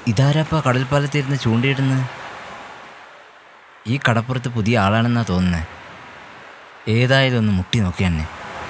ഇതാരപ്പ കടൽപ്പാലത്തിരുന്ന് ചൂണ്ടിയിടുന്നത് ഈ കടപ്പുറത്ത് പുതിയ ആളാണെന്നാ തോന്നുന്നത് ഏതായാലും ഒന്ന് മുട്ടി നോക്കി തന്നെ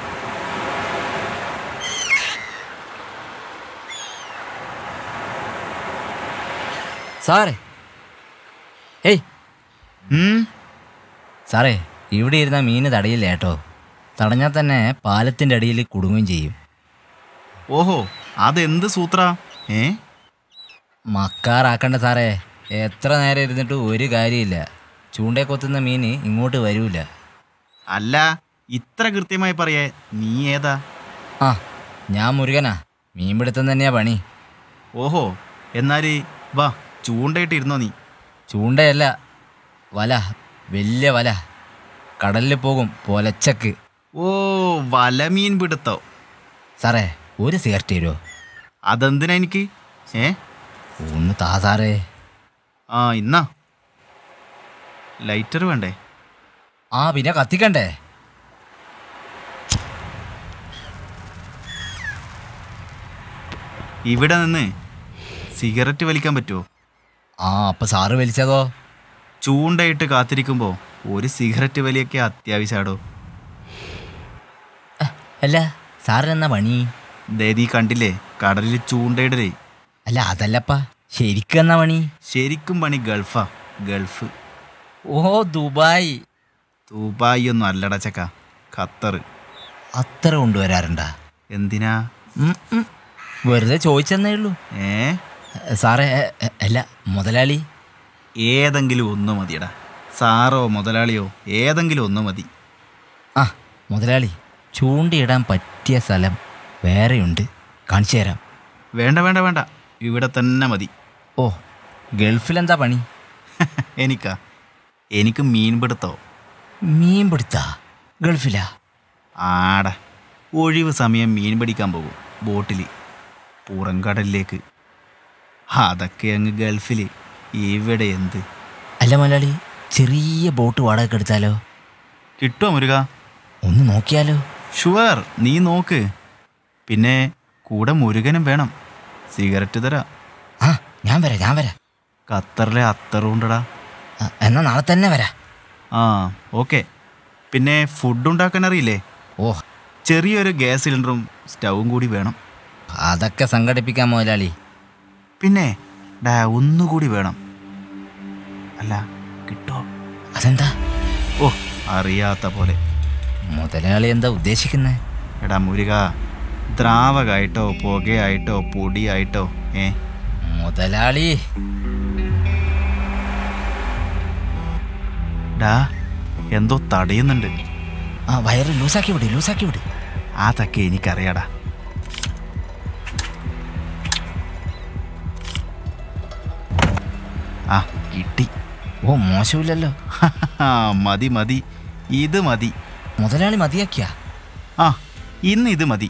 സാറേ ഏയ് ഉം, സാറേ ഇവിടെ ഇരുന്ന മീന് തടയില്ല കേട്ടോ തടഞ്ഞാൽ തന്നെ പാലത്തിൻ്റെ അടിയിൽ കുടുങ്ങുകയും ചെയ്യും ഓഹോ അതെന്ത് സൂത്ര ഏ മക്കാറാക്കണ്ട സാറേ എത്ര നേരം ഇരുന്നിട്ട് ഒരു കാര്യമില്ല ചൂണ്ടയെ കൊത്തുന്ന മീൻ ഇങ്ങോട്ട് വരൂല അല്ല ഇത്ര കൃത്യമായി പറയേ നീ ഏതാ ആ ഞാൻ മുരുകനാ മീൻപിടുത്തം തന്നെയാ പണി ഓഹോ എന്നാല് വാ ചൂണ്ടയിട്ട് ഇരുന്നോ നീ ചൂണ്ടയല്ല വല വലിയ വല കടലിൽ പോകും പൊലച്ചക്ക് ഓ വലമീൻ പിടുത്തോ സാറേ ഒരു സിഗരറ്റ് തരുമോ അതെന്തിനാ എനിക്ക് ഏ ഒന്ന് താ സാറേ ആ ഇന്നാ ലൈറ്റർ വേണ്ടേ ആ പിന്നെ കത്തിക്കണ്ടേ ഇവിടെ നിന്ന് സിഗരറ്റ് വലിക്കാൻ പറ്റുമോ ആ അപ്പൊ സാറ് വലിച്ചതോ ചൂണ്ടയിട്ട് കാത്തിരിക്കുമ്പോൾ ഒരു സിഗരറ്റ് വലിയൊക്കെ അത്യാവശ്യമാടോ അല്ല സാറിനെന്നാ പണി ദേദീ കണ്ടില്ലേ കടലിൽ ചൂണ്ടയിടലേ അല്ല അതല്ലപ്പാ ശരിക്കും എന്നാ പണി ശരിക്കും പണി ഗൾഫാ ഗൾഫ് ഓ ദുബായ് ദുബായി ഒന്നും അല്ലട ചക്ക ഖത്തർ അത്ര കൊണ്ടുവരാറുണ്ടാ എന്തിനാ ഉം, ഉം. വെറുതെ ചോദിച്ചെന്നേ ഉള്ളൂ ഏ സാറേ എ, എ, അല്ല മുതലാളി ഏതെങ്കിലും ഒന്ന് മതിയടാ സാറോ മുതലാളിയോ ഏതെങ്കിലും ഒന്ന് മതി ആ മുതലാളി ചൂണ്ടിയിടാൻ പറ്റിയ സ്ഥലം വേറെയുണ്ട് കാണിച്ചു തരാം വേണ്ട വേണ്ട വേണ്ട ഇവിടെ തന്നെ മതി ഓ ഗൾഫിലെന്താ പണി എനിക്കാ എനിക്ക് മീൻ പിടുത്തോ മീൻ പിടുത്താ ഗൾഫിലാ ആടാ ഒഴിവ് സമയം മീൻ പിടിക്കാൻ പോകും ബോട്ടിൽ പുറംകടലിലേക്ക് അതൊക്കെ അങ്ങ് ഗൾഫിൽ ഇവിടെ എന്ത് അല്ല മുതലാളി ചെറിയ ബോട്ട് വാടക എടുത്താലോ കിട്ടുമോ മുരുക ഒന്ന് നോക്കിയാലോ ഷുവർ നീ നോക്ക് പിന്നെ കൂടെ മുരുകനും വേണം സിഗരറ്റ് തരാം ആ ഞാൻ വരാം ഞാൻ വരാം ഖത്തറിലെ അത്തറുണ്ടടാ ആ, എന്നാ നാളെ തന്നെ വരാം ആ ഓക്കെ പിന്നെ ഫുഡ് ഉണ്ടാക്കാൻ അറിയില്ലേ ഓ ചെറിയൊരു ഗ്യാസ് സിലിണ്ടറും സ്റ്റൗവും കൂടി വേണം അതൊക്കെ സംഘടിപ്പിക്കാം മുതലാളി പിന്നെ ഡാ ഒന്നുകൂടി വേണം അല്ല കിട്ടോ അതെന്താ ഓ അറിയാത്ത പോലെ മുതലാളി എന്താ ഉദ്ദേശിക്കുന്നത് എടാ മുരുക ദ്രാവകമായിട്ടോ പുകയായിട്ടോ പൊടിയായിട്ടോ ഏ മുതലാളി ഡാ എന്തോ തടയുന്നുണ്ട് ആ വയറ് ലൂസാക്കി വിട് ലൂസാക്കി വിട് അതൊക്കെ എനിക്കറിയാടാ ആ കിട്ടി ഓ മോശമില്ലല്ലോ ആ, മതി മതി ഇത് മതി മുതലാളി മതിയാക്കിയാ ആ ഇന്ന് ഇത് മതി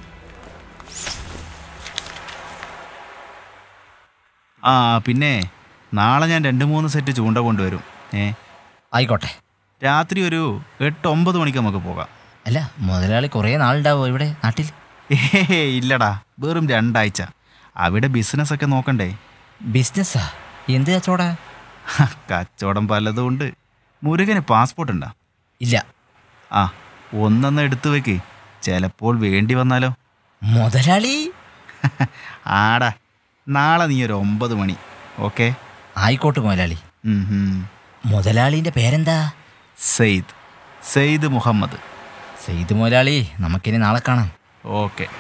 ആ പിന്നെ നാളെ ഞാൻ രണ്ട് മൂന്ന് സെറ്റ് ചൂണ്ട കൊണ്ടുവരും ഏ ആയിക്കോട്ടെ രാത്രി ഒരു എട്ട് ഒമ്പത് മണിക്ക് നമുക്ക് പോകാം അല്ല മുതലാളി കുറേ നാളുണ്ടാവോ ഇവിടെ നാട്ടിൽ ഏ ഇല്ലടാ വെറും രണ്ടാഴ്ച അവിടെ ബിസിനസ് ഒക്കെ നോക്കണ്ടേ ബിസിനസ്സാ എന്ത് കച്ചവടാ ഹ, കച്ചവടം പലതും ഉണ്ട് മുരുകന് പാസ്പോർട്ട് ഉണ്ടോ ഇല്ല ആ ഒന്നെന്ന് എടുത്തു വെക്ക് ചിലപ്പോൾ വേണ്ടി വന്നാലോ മുതലാളി ആടാ നാളെ നീ ഒരു ഒമ്പത് മണി ഓക്കെ ആയിക്കോട്ടെ മുതലാളി ഉം ഹും. മുതലാളിന്റെ പേരെന്താ സെയ്ദ് സെയ്ദ് മുഹമ്മദ് സെയ്ത് മുതലാളി നമുക്കിനി നാളെ കാണാം ഓക്കെ